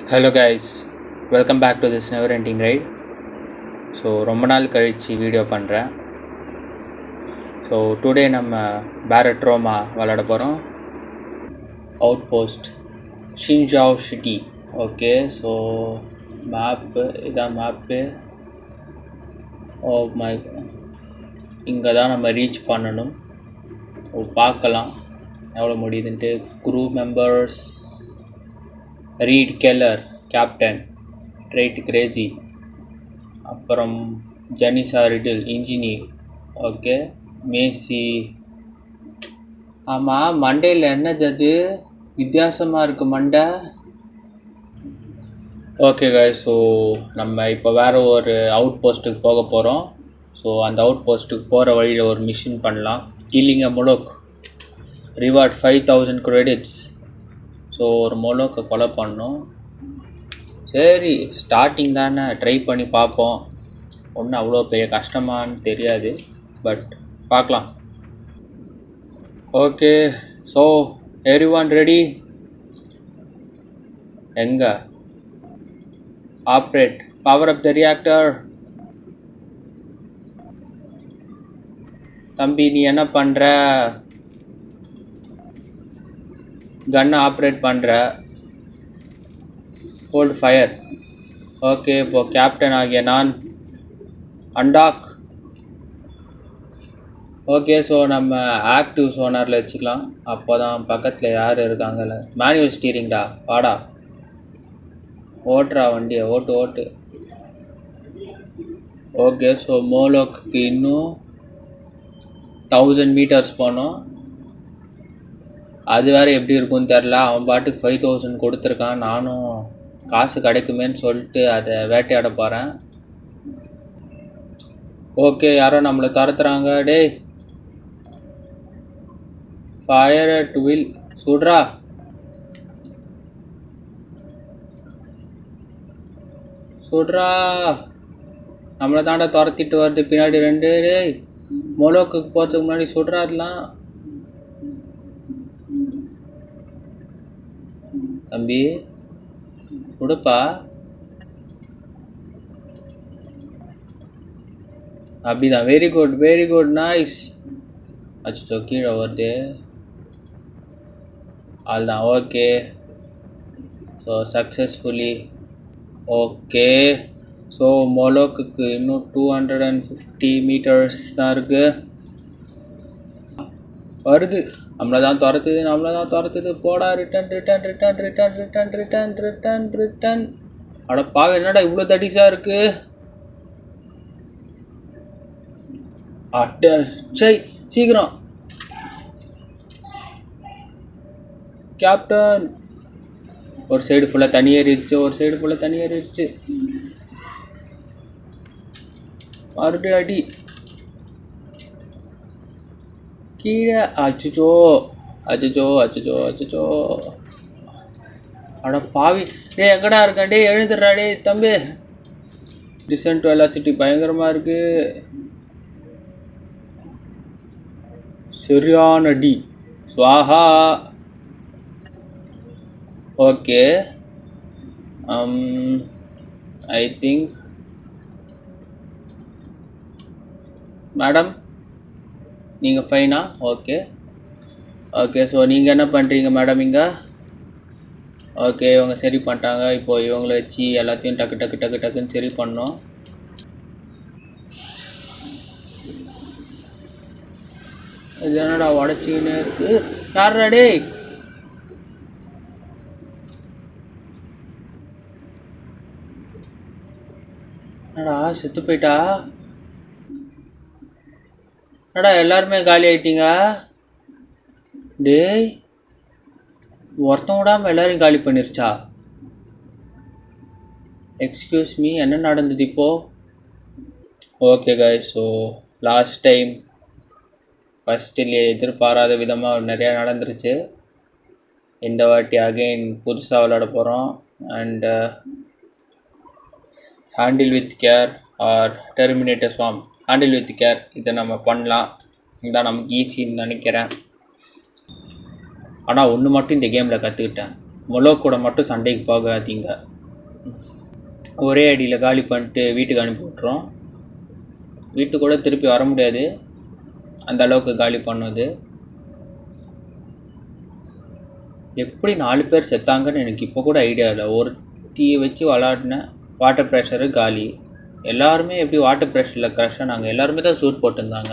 Hello guys welcome back to this never ending right so ரொம்ப நாள் கழித்து video பண்ணுறேன் ஸோ டுடே நம்ம பேரட் ரோமா விளாட போகிறோம் அவுட் போஸ்ட் ஷின்ஜாவ் சிட்டி ஓகே ஸோ மேப்பு இதான் மேப்பு ஓ மை இங்கே தான் நம்ம ரீச் பண்ணணும் ஸோ பார்க்கலாம் எவ்வளோ முடியுதுன்ட்டு crew members Reed Keller captain ட்ரைட் கிரேசி அப்புறம் ஜெனிசா ரிடில் இன்ஜினியர் ஓகே மேசி ஆமாம் மண்டையில் என்னது அது வித்தியாசமாக இருக்குது மண்டை ஓகே காய் ஸோ நம்ம இப்போ வேறு ஒரு அவுட் போஸ்ட்டுக்கு போக போகிறோம் ஸோ அந்த அவுட் போஸ்ட்டுக்கு போகிற வழியில் ஒரு மிஷின் பண்ணலாம் killing a Moloch reward five thousand credits so ஒரு மொலோக்கை கொலை பண்ணோம் சரி ஸ்டார்டிங் தானே ட்ரை பண்ணி பார்ப்போம் ஒன்றும் அவ்வளோ பெரிய கஷ்டமான்னு தெரியாது பட் பார்க்கலாம் okay so every one ready எங்கே operate power up the reactor தம்பி நீ என்ன பண்ணுற கன்னை ஆப்ரேட் பண்ணுற ஹோல்ட் ஃபயர் ஓகே இப்போ கேப்டன் ஆகிய நான் அண்டாக் ஓகே ஸோ நம்ம ஆக்டிவ் சோனாரில் வச்சுக்கலாம் அப்போ தான் பக்கத்தில் யார் இருக்காங்கல்ல மேனுவல் ஸ்டீரிங்டா வாடா ஓட்டுறா வண்டியை ஓட்டு ஓட்டு ஓகே ஸோ மோலோக்கு இன்னும் தௌசண்ட் மீட்டர்ஸ் போனோம் அது வேறு எப்படி இருக்கும்னு தெரில அவன் பாட்டுக்கு ஃபைவ் தௌசண்ட் கொடுத்துருக்கான் நானும் காசு கிடைக்குமேன்னு சொல்லிட்டு அதை வேட்டையாட போகிறேன் ஓகே யாரோ நம்மளை துரத்துறாங்க டேய் ஃபயர் அட் வில் சுட்ரா சுட்ரா நம்மளை தாண்டா துரத்திட்டு வருது பின்னாடி ரெண்டு டேய் மொலோக்குக்கு போகிறதுக்கு முன்னாடி சுட்ரா அதெல்லாம் தம்பி கொடுப்பா அப்படிதான் very good very good nice அச்சோ கீழே வருது அதுதான் okay so successfully okay so மொலோக்குக்கு இன்னும் two hundred and fifty metres தான் இருக்குது வருது நம்மளை தான் துரத்துது நம்மளை தான் துரத்துது போடா return return return return return return return return அட பாவ என்னடா இவ்வளோ தடிசாக இருக்கு அட்ட சை சீக்கிரம் கேப்டன் ஒரு சைடு ஃபுல்லாக தண்ணி ஏறிடுச்சு ஒரு சைடு ஃபுல்லாக தண்ணி ஏறிடுச்சு மறுபடியும் அடி கீழே அச்சுச்சோ அச்சுச்சோ அச்சுச்சோ அச்சுச்சோ அட பாவி டேய் எங்கடா இருக்கேன் டேய் எழுந்துடுறா டேய் தம்பி டிசன்ட் வெலாசிட்டி பயங்கரமாக இருக்கு சரியான டி ஸ்வாஹா ஓகே ஐ திங்க் மேடம் நீங்கள் ஃபைனா ஓகே ஓகே ஸோ நீங்கள் என்ன பண்ணுறீங்க மேடம் இங்கே ஓகே இவங்க சரி பண்ணிட்டாங்க இப்போது இவங்கள வச்சு எல்லாத்தையும் டக்கு டக்கு டக்கு டக்குன்னு சரி பண்ணோம் இது என்னடா உடச்சிக்கினே இருக்கு யாரா டேய் என்னடா செத்து போயிட்டா என்னடா எல்லாருமே காலி ஆயிட்டீங்க டேய் ஒருத்தன் விடாமல் எல்லாரையும் காலி பண்ணிருச்சா எக்ஸ்கியூஸ் மீ என்ன நடந்தது இப்போது ஓகே காய் ஸோ லாஸ்ட் டைம் ஃபஸ்ட்டில் எதிர்பாராத விதமாக நிறையா நடந்துருச்சு இந்த வாட்டி அகெயின் புதுசாக விளாட போகிறோம் and handle with care or terminator swarm handle with care இதை நம்ம பண்ணலாம் இதுதான் நமக்கு ஈஸின்னு நினைக்கிறேன் ஆனால் ஒன்று மட்டும் இந்த கேமில் கற்றுக்கிட்டேன் மொலோ கூட மட்டும் சண்டைக்கு போகாதீங்க ஒரே அடியில் காலி பண்ணிட்டு வீட்டுக்கு அனுப்பி விட்றோம் வீட்டுக்கு கூட திருப்பி வர முடியாது அந்த அளவுக்கு காலி பண்ணுது எப்படி நாலு பேர் செத்தாங்கன்னு எனக்கு இப்போ கூட ஐடியா இல்லை ஒருத்தியை வச்சு விளாடினேன் வாட்டர் ப்ரெஷரு காலி எல்லாருமே எப்படி வாட்டர் ப்ரெஷரில் க்ரஷ் ஆனாங்க எல்லாருமே தான் சூட் போட்டிருந்தாங்க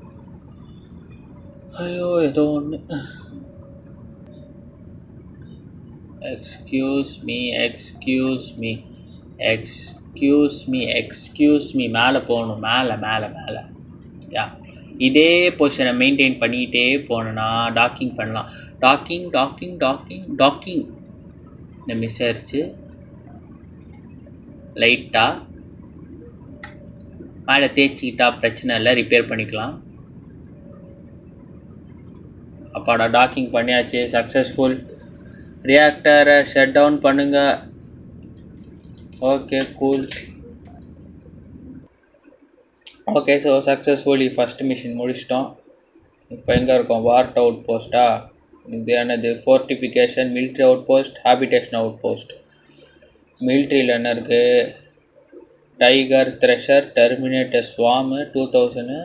ஐயோ ஏதோ ஒன்று excuse me excuse me excuse me excuse me மேலே போகணும் மேலே மேலே மேலே யா இதே பொசிஷனை மெயின்டைன் பண்ணிக்கிட்டே போனேன்னா டாக்கிங் பண்ணலாம் டாக்கிங் டாக்கிங் டாக்கிங் டாக்கிங் இந்த மிஸ் ஆயிடுச்சு லைட்டாக மேலே தேய்ச்சிக்கிட்டா பிரச்சனை இல்லை ரிப்பேர் பண்ணிக்கலாம் அப்பாடா டாக்கிங் பண்ணியாச்சு சக்ஸஸ்ஃபுல் ரியாக்டரை ஷட் டவுன் பண்ணுங்க okay cool okay so successfully first mission முடிச்சிட்டோம் இப்போ எங்கே இருக்கோம் வார்ட் அவுட் போஸ்ட்டா இது என்னது fortification military outpost habitation outpost மிலிட்ரியில் என்ன இருக்குது tiger thresher terminator swarm two thousand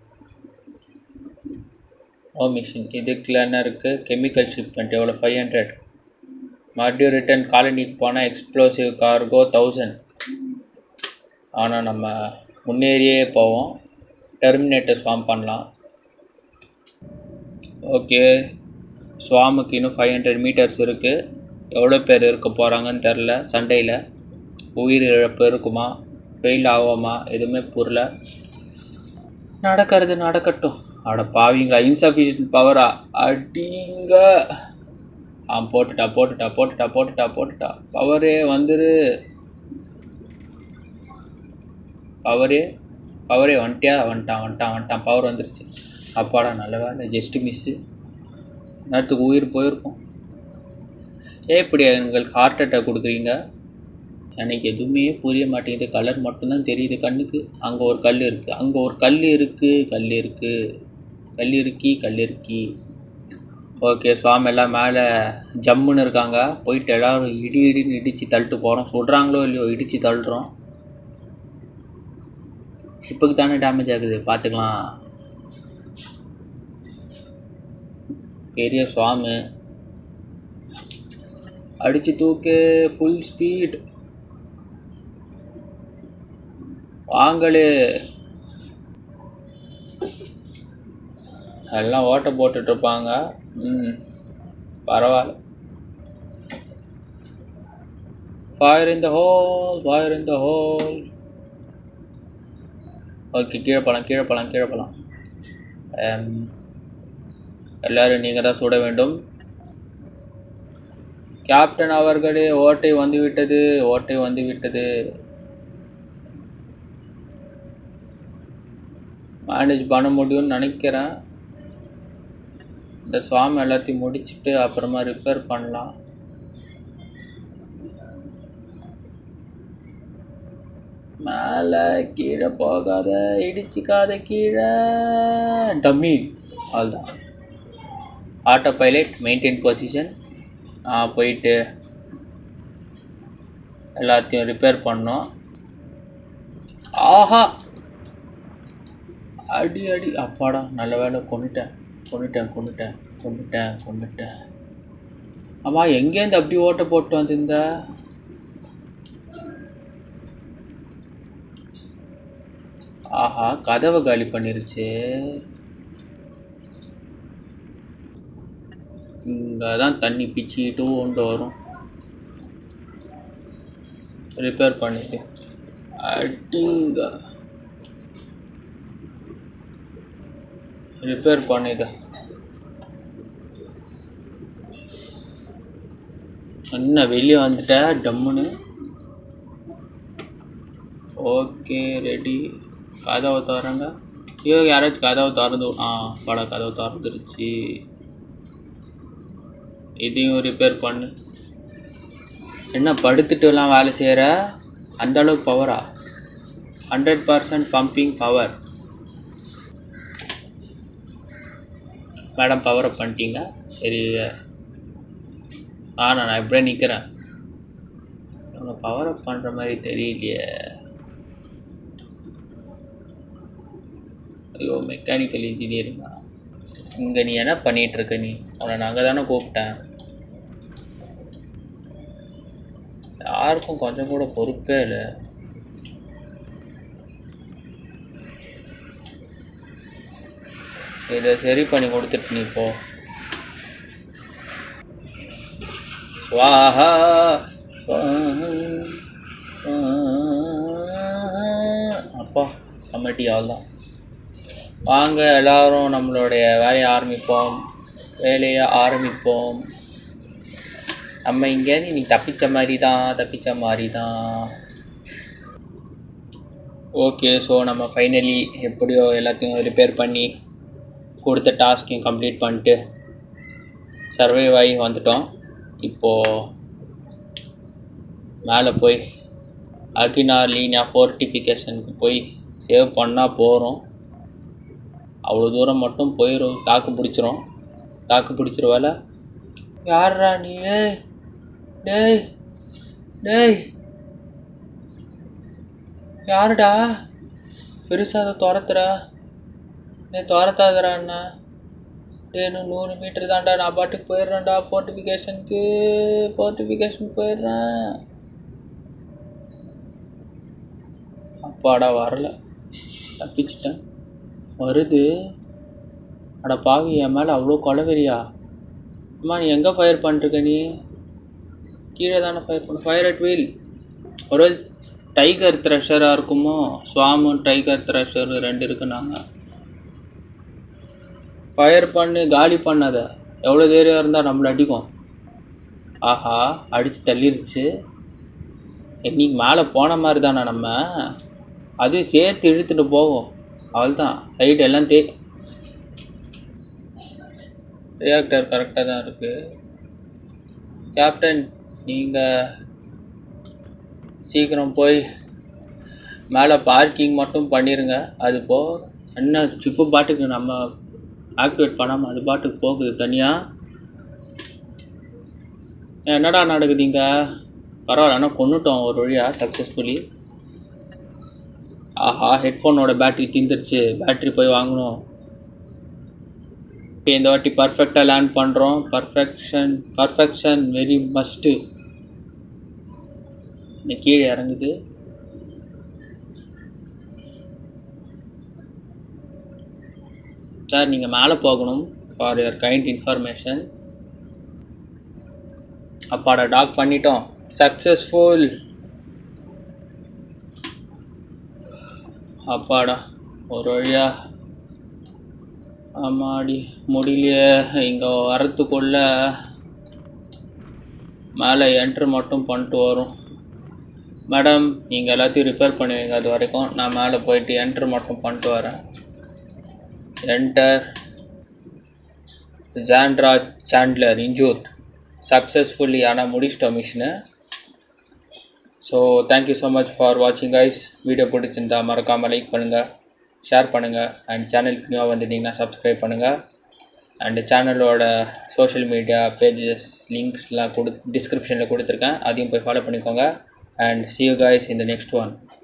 oh mission இதுக்குள்ள என்ன இருக்குது கெமிக்கல் ஷிப்மெண்ட் எவ்வளோ ஃபைவ் ஹண்ட்ரட் மறுபடியும் ரிட்டர்ன் காலனிக்கு போனால் எக்ஸ்ப்ளோசிவ் கார்கோ தௌசண்ட் ஆனால் நம்ம முன்னேறியே போவோம் டெர்மினேட்டர் ஸ்வாம் பண்ணலாம் ஓகே ஸ்வாமுக்கு இன்னும் ஃபைவ் ஹண்ட்ரட் மீட்டர்ஸ் இருக்குது எவ்வளோ பேர் இருக்க போகிறாங்கன்னு தெரில சண்டையில் உயிர் இழப்பு இருக்குமா ஃபெயில் ஆகுமா எதுவுமே புரியல நடக்கிறது நடக்கட்டும் அட பாவிங்களா இன்சஃபிஷியன்ட் பவரா அடிங்க ஆ போட்டுட்டா போட்டுட்டா போட்டுட்டா போட்டுட்டா போட்டுட்டா பவரே வந்துரு பவரே பவரே வந்துட்டியா வந்துட்டான் வந்துட்டான் வந்துட்டான் பவர் வந்துருச்சு அப்பாடா நல்ல வேலை ஜஸ்ட்டு மிஸ்ஸு நேரத்துக்கு உயிர் போயிருக்கும் ஏன் இப்படி எங்களுக்கு ஹார்ட் அட்டாக் கொடுக்குறீங்க எனக்கு எதுவுமே புரிய மாட்டேங்குது கலர் மட்டும்தான் தெரியுது கண்ணுக்கு அங்கே ஒரு கல் இருக்குது அங்கே ஒரு கல் இருக்குது கல் இருக்குது கல் இருக்கி கல் இருக்கி ஓகே சுவாமி எல்லாம் மேலே ஜம்முன்னு இருக்காங்க போயிட்டு எல்லோரும் இடி இடின்னு இடித்து தள்ளிட்டு போகிறோம் சொல்கிறாங்களோ இல்லையோ இடித்து தள்ளுறோம் ஷிப்புக்கு தானே டேமேஜ் ஆகுது பார்த்துக்கலாம் பெரிய சுவாமி அடிச்சு தூக்கு ஃபுல் ஸ்பீட் வாங்களே எல்லாம் ஓட்ட போட்டுட்டு இருப்பாங்க ம் பரவாயில்ல fire in the hole fire in the hole okay கீழே போகலாம் கீழே போகலாம் கீழே போகலாம் எல்லாரும் நீங்கள் தான் சுட வேண்டும் கேப்டன் அவர்களே ஓட்டை வந்து விட்டது ஓட்டை வந்து விட்டது மேனேஜ் பண்ண முடியும்னு நினைக்கிறேன் இந்த சுவாமி எல்லாத்தையும் முடிச்சுட்டு அப்புறமா ரிப்பேர் பண்ணலாம் மேலே கீழே போகாத இடிச்சிக்காத கீழே டம்மி அவ்வளோதான் ஆட்டோ பைலட் மெயின்டைன் பொசிஷன் நான் போயிட்டு எல்லாத்தையும் ரிப்பேர் பண்ணோம் ஆஹா அடி அடி அப்பாடா நல்ல வேலை கொண்டுட்டேன் கொண்டுட்டேன் கொண்டுட்டேன் கொண்டுட்டேன் கொண்டுட்டேன் அம்மா எங்கேருந்து அப்படி ஓட்ட போட்டு வந்திருந்த ஆஹா கதவை காலி பண்ணிருச்சு இங்கே தான் தண்ணி பிச்சுக்கிட்டு கொண்டு வரும் ரிப்பேர் பண்ணிட்டு அடிங்க ரிப்பேர் பண்ணிடு என்ன வெளியே வந்துட்ட டம்முன்னு ஓகே ரெடி கதவை திறங்க ஐயோ யாராச்சும் கதவை திறந்து ஆ பட கதவை திறந்துருச்சு இதையும் ரிப்பேர் பண்ணு என்ன படுத்துட்டுலாம் வேலை செய்கிற அந்த அளவுக்கு பவரா hundred percent pumping power madam power up பண்ணிட்டீங்க சரி ஆ நான் இப்படியே நிற்கிறேன் அங்கே பவர் அப் பண்ணுற மாதிரி தெரியலையே ஐயோ மெக்கானிக்கல் இன்ஜினியரிங்கா இங்கே நீ என்ன பண்ணிட்டு இருக்க நீ உன்னை நாங்கள் தானே கூப்பிட்டேன் யாருக்கும் கொஞ்சம் கூட பொறுப்பே இல்லை இதை சரி பண்ணி கொடுத்துட்டு நீ போ ஸ்வாஹா ஸ்வாஹா, ஸ்வாஹா. அப்பா கமிட்டி தான் வாங்க எல்லாரும் நம்மளுடைய வேலையை ஆரம்பிப்போம் வேலையை ஆரம்பிப்போம் நம்ம இங்கேருந்து நீ தப்பிச்ச மாதிரி தான் தப்பிச்ச மாதிரி தான் ஓகே ஸோ நம்ம ஃபைனலி எப்படியோ எல்லாத்தையும் ரிப்பேர் பண்ணி கொடுத்த டாஸ்க்கையும் கம்ப்ளீட் பண்ணிட்டு சர்வைவ் ஆகி வந்துட்டோம் இப்போது மேலே போய் அகினா லீனியா ஃபோர்ட்டிஃபிகேஷனுக்கு போய் சேவ் பண்ணால் போகிறோம் அவ்வளோ தூரம் மட்டும் போயிடும் தாக்கு பிடிச்சிரும் தாக்கு பிடிச்சிரு வேலை யார்ரா நீ டேய் டேய் டேய் யாருடா பெருசாக அதை துரத்துற நீ துரத்தாதடா அண்ணா டேய் இன்னும் நூறு மீட்டர் தான்டா நான் பாட்டுக்கு போயிடுறேன்டா ஃபோர்ட்டிஃபிகேஷனுக்கு ஃபோர்ட்டிஃபிகேஷன் போயிடுறேன் அப்பாடா வரல தப்பிச்சிட்டேன் வருது அட பாவி என் மேலே அவ்வளோ கொலவெறியா அம்மா நீ எங்கே ஃபயர் பண்ணிருக்க நீ கீழே தானே ஃபயர் பண்ண ஃபயர் அட் வீல் ஒரு டைகர் த்ரெஷராக இருக்குமோ ஸ்வாமு டைகர் த்ரெஷர் ரெண்டு இருக்குன்னாங்க ஃபயர் பண்ணி காலி பண்ணாத எவ்வளோ தைரியம் இருந்தால் நம்மளை அடிக்கும் ஆஹா அடித்து தள்ளிருச்சு இன்னைக்கு மேலே போன மாதிரி தானே நம்ம அதுவும் சேர்த்து இழுத்துட்டு போகும் அவள்தான் சைடு எல்லாம் தே ரியாக்டர் கரெக்டாக தான் இருக்குது கேப்டன் நீங்கள் சீக்கிரம் போய் மேலே பார்க்கிங் மட்டும் பண்ணிடுங்க அது போ என்ன சிப்பு பாட்டுக்கு நம்ம ஆக்டிவேட் பண்ணாமல் அது பாட்டுக்கு போகுது தனியாக என்னடா நடக்குது இங்கே பரவாயில்ல ஆனால் கொண்டுட்டோம் ஒரு வழியாக சக்ஸஸ்ஃபுல்லி ஆஹா ஹெட்ஃபோனோட பேட்ரி தீந்துருச்சு பேட்ரி போய் வாங்கணும் ஓகே இந்த வாட்டி பர்ஃபெக்டாக லேண்ட் பண்ணுறோம் பர்ஃபெக்ஷன் பர்ஃபெக்ஷன் வெரி மஸ்ட்டு கீழே இறங்குது சார் நீங்கள் மேலே போகணும் ஃபார் யுவர் கைண்ட் இன்ஃபர்மேஷன் அப்பாடா டாக் பண்ணிட்டோம் சக்ஸஸ்ஃபுல் அப்பாடா ஒரு வழியா ஆமாடி முடியலையே இங்கே வரத்துக்குள்ள மேலே என்ட்ரு மட்டும் பண்ணிட்டு வரும் மேடம் நீங்கள் எல்லாத்தையும் ரிப்பேர் பண்ணுவீங்க அது வரைக்கும் நான் மேலே போயிட்டு என்ட்ரு மட்டும் பண்ணிட்டு வரேன் enter Jandra Chandler injured successfully ஆனால் முடிச்சிட்டோம் மிஷினை so thank you so much for வாட்சிங் கைஸ் வீடியோ பிடிச்சிருந்தா மறக்காமல் லைக் பண்ணுங்கள் ஷேர் பண்ணுங்கள் அண்ட் சேனலுக்கு நியூவாக வந்துட்டிங்கன்னா சப்ஸ்கிரைப் பண்ணுங்கள் அண்டு சேனலோட சோஷியல் மீடியா பேஜஸ் லிங்க்ஸ்லாம் கொடு டிஸ்கிரிப்ஷனில் கொடுத்துருக்கேன் அதையும் போய் ஃபாலோ பண்ணிக்கோங்க and see you guys in the next one